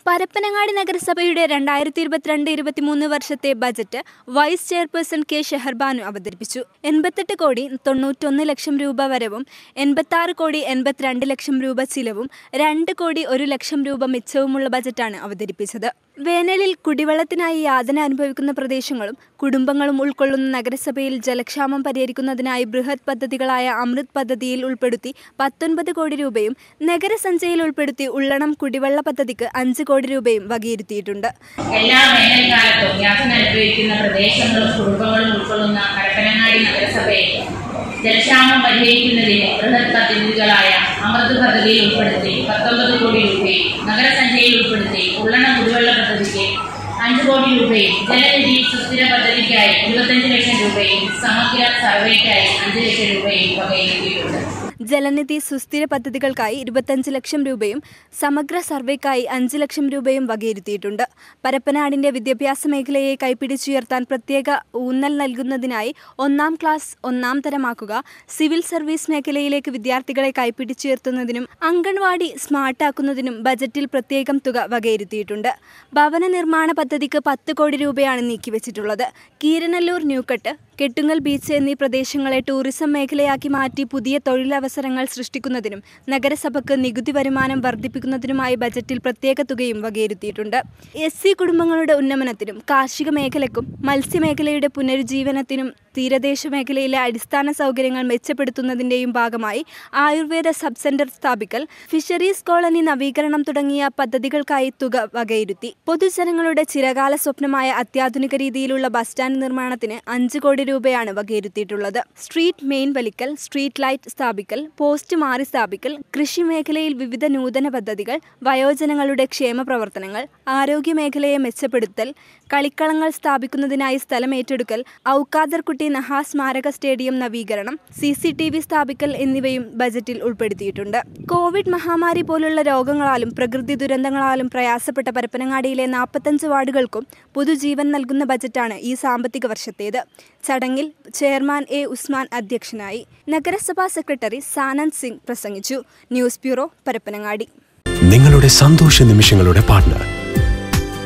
പരപ്പനങ്ങാടി നഗരസഭയുടെ രണ്ടായിരത്തി ഇരുപത്തിരണ്ട് ഇരുപത്തിമൂന്ന് വർഷത്തെ budget vice chairperson K Sheharbanu അവതരിപ്പിച്ചു എൺപത്തെട്ട് കോടി തൊണ്ണൂറ്റൊന്ന് ലക്ഷം രൂപ വരവും എൺപത്തി കോടി എൺപത്തിരണ്ട് ലക്ഷം രൂപ ചിലവും രണ്ട് കോടി ഒരു ലക്ഷം രൂപ മിച്ചവുമുള്ള ബജറ്റാണ് അവതരിപ്പിച്ചത് വേനലിൽ കുടിവെള്ളത്തിനായി യാതന അനുഭവിക്കുന്ന പ്രദേശങ്ങളും കുടുംബങ്ങളും ഉൾക്കൊള്ളുന്ന നഗരസഭയിൽ ജലക്ഷാമം പരിഹരിക്കുന്നതിനായി ബൃഹത് പദ്ധതികളായ അമൃത് പദ്ധതിയിൽ ഉൾപ്പെടുത്തി പത്തൊൻപത് കോടി രൂപയും നഗരസഞ്ചയിൽ ഉൾപ്പെടുത്തി ഉള്ളണം കുടിവെള്ള പദ്ധതിക്ക് അഞ്ച് കോടി രൂപയും വകയിരുത്തിയിട്ടുണ്ട് എല്ലാ വേനൽക്കാലത്തും യാതന അനുഭവിക്കുന്ന പ്രദേശങ്ങളും കുടുംബങ്ങളും ഉൾക്കൊള്ളുന്ന കരപ്പനങ്ങാടി നഗരസഭയെ ജലക്ഷാമം പരിഹരിക്കുന്നതിന് ബൃഹത് പദ്ധതികളായ അമൃത് പദ്ധതിയിൽ ഉൾപ്പെടുത്തി പത്തൊമ്പത് കോടി രൂപയും നഗരസഞ്ചയിൽ ഉൾപ്പെടുത്തി ഉള്ളണ കുടിവെള്ള പദ്ധതിക്ക് അഞ്ച് കോടി രൂപയും ജലനിധി സുസ്ഥിര പദ്ധതിക്കായി ഇരുപത്തഞ്ച് ലക്ഷം രൂപയും സമഗ്ര സർവേക്കായി അഞ്ച് ലക്ഷം രൂപയും വകയിരുത്തിയിട്ടുണ്ട് ജലനിധി സുസ്ഥിര പദ്ധതികൾക്കായി ഇരുപത്തഞ്ച് ലക്ഷം രൂപയും സമഗ്ര സർവേക്കായി അഞ്ച് ലക്ഷം രൂപയും വകയിരുത്തിയിട്ടുണ്ട് പരപ്പനാടിന്റെ വിദ്യാഭ്യാസ മേഖലയെ കൈപ്പിടിച്ചുയർത്താൻ പ്രത്യേക ഊന്നൽ നൽകുന്നതിനായി ഒന്നാം ക്ലാസ് ഒന്നാം തരമാക്കുക സിവിൽ സർവീസ് മേഖലയിലേക്ക് വിദ്യാർത്ഥികളെ കൈപ്പിടിച്ചുയർത്തുന്നതിനും അംഗൻവാടി സ്മാർട്ടാക്കുന്നതിനും ബജറ്റിൽ പ്രത്യേകം തുക വകയിരുത്തിയിട്ടുണ്ട് ഭവന നിർമ്മാണ പദ്ധതിക്ക് പത്ത് കോടി രൂപയാണ് നീക്കിവച്ചിട്ടുള്ളത് കീരനല്ലൂർ ന്യൂക്കട്ട് കെട്ടുങ്ങൽ ബീച്ച് എന്നീ പ്രദേശങ്ങളെ ടൂറിസം മേഖലയാക്കി മാറ്റി പുതിയ തൊഴിലവസരങ്ങൾ സൃഷ്ടിക്കുന്നതിനും നഗരസഭയ്ക്ക് നികുതി വരുമാനം വർദ്ധിപ്പിക്കുന്നതിനുമായി ബജറ്റിൽ പ്രത്യേക തുകയും വകയിരുത്തിയിട്ടുണ്ട് എസ് സി കുടുംബങ്ങളുടെ ഉന്നമനത്തിനും കാർഷിക മേഖലയ്ക്കും മത്സ്യമേഖലയുടെ പുനരുജ്ജീവനത്തിനും തീരദേശ മേഖലയിലെ അടിസ്ഥാന സൗകര്യങ്ങൾ മെച്ചപ്പെടുത്തുന്നതിന്റെയും ഭാഗമായി ആയുർവേദ സബ് സെന്റർ സ്ഥാപിക്കൽ ഫിഷറീസ് കോളനി നവീകരണം തുടങ്ങിയ പദ്ധതികൾക്കായി തുക വകയിരുത്തി പൊതുജനങ്ങളുടെ ചിരകാല സ്വപ്നമായ അത്യാധുനിക രീതിയിലുള്ള ബസ് സ്റ്റാൻഡ് നിർമ്മാണത്തിന് അഞ്ച് കോടി രൂപയാണ് വകയിരുത്തിയിട്ടുള്ളത് സ്ട്രീറ്റ് മെയിൻ വലിക്കൽ സ്ട്രീറ്റ് ലൈറ്റ് സ്ഥാപിക്കൽ പോസ്റ്റ് മാറി സ്ഥാപിക്കൽ കൃഷി മേഖലയിൽ വിവിധ നൂതന പദ്ധതികൾ വയോജനങ്ങളുടെ ക്ഷേമ പ്രവർത്തനങ്ങൾ ആരോഗ്യ മേഖലയെ മെച്ചപ്പെടുത്തൽ കളിക്കളങ്ങൾ സ്ഥാപിക്കുന്നതിനായി സ്ഥലം ഏറ്റെടുക്കൽ ഔക്കാദർകുട്ടി നഹാ സ്മാരക സ്റ്റേഡിയം നവീകരണം സി സി ടി വി സ്ഥാപിക്കൽ എന്നിവയും ബജറ്റിൽ ഉൾപ്പെടുത്തിയിട്ടുണ്ട് കോവിഡ് മഹാമാരി പോലുള്ള രോഗങ്ങളാലും പ്രകൃതി ദുരന്തങ്ങളാലും പ്രയാസപ്പെട്ട പരപ്പനങ്ങാടിയിലെ നാൽപ്പത്തഞ്ച് വാർഡുകൾക്കും പുതുജീവൻ നൽകുന്ന ബജറ്റാണ് ഈ സാമ്പത്തിക വർഷത്തേത് ചടങ്ങിൽ ചെയർമാൻ എ ഉസ്മാൻ അധ്യക്ഷനായി നഗരസഭാ സെക്രട്ടറി സാനന്ദ് സിംഗ് പ്രസംഗിച്ചു ന്യൂസ് ബ്യൂറോ പരപ്പനങ്ങാടി നിങ്ങളുടെ സന്തോഷ നിമിഷങ്ങളുടെ partner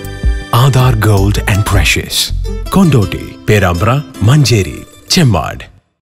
Aadhaar gold and precious Kondotty Perambra Manjeri Chemmad